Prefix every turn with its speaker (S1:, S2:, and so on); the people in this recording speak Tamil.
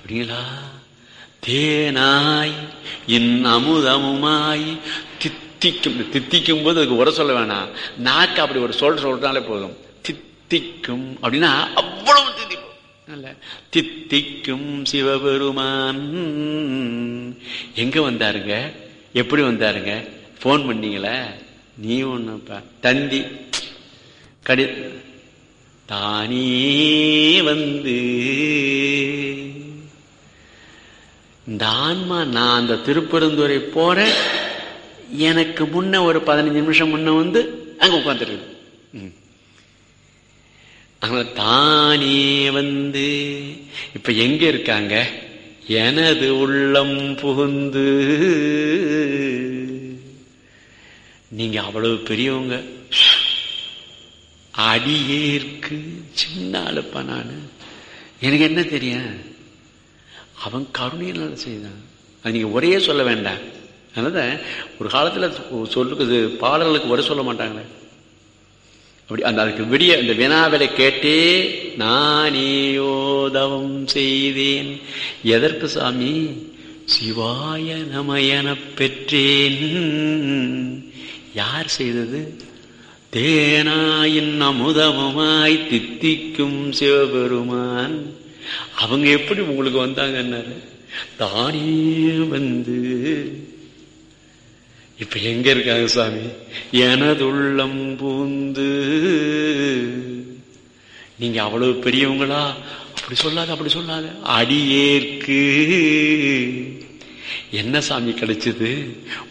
S1: அப்படிங்களா தேனாய் இன் அமுதமுமாய் தித்திக்கும் தித்திக்கும் போது அதுக்கு உர சொல்ல வேணாம் நாக்கு அப்படி ஒரு சொல் சொல்றாலே போதும் தித்திக்கும் அப்படின்னா அவ்வளவு தித்திக்கும் நல்ல தித்திக்கும் சிவபெருமான் எங்க வந்தாருங்க எப்படி வந்தாருங்க போன் பண்ணீங்களே நீ ஒண்ணுப்பா தந்தி கடி தானே வந்து இந்த ஆன்மா நான் அந்த திருப்பெருந்துறை போறேன் எனக்கு முன்ன ஒரு பதினஞ்சு நிமிஷம் முன்ன வந்து அங்க உட்காந்துருக்கு ஆனா தானே வந்து இப்ப எங்க இருக்காங்க எனது உள்ளம் புகுந்து நீங்க அவ்வளவு பெரியவங்க அடியேற்கு சின்ன ஆளுப்பா நானு எனக்கு என்ன தெரியும் அவன் கருணையினால செய்தான் அது நீங்க ஒரே சொல்ல வேண்டாம் அதனால ஒரு காலத்துல சொல்லுக்கு பாடல்களுக்கு வர சொல்ல மாட்டாங்களே அப்படி அந்த அதுக்கு விடிய இந்த வினாவிலை கேட்டே நானேயோதவம் செய்தேன் எதற்கு சாமி சிவாய நமயன பெற்றேன் யார் செய்தது தேனாயின் அமுதமுமாய் தித்திக்கும் சிவபெருமான் அவங்க எப்படி உங்களுக்கு வந்தாங்கன்னாரு தானே வந்து இப்ப எங்க இருக்காங்க சாமி எனதுள்ளம் பூந்து நீங்க அவ்வளவு பெரியவங்களா அப்படி சொல்லாத அப்படி சொல்லாத அடியேற்கு என்ன சாமி கிடைச்சது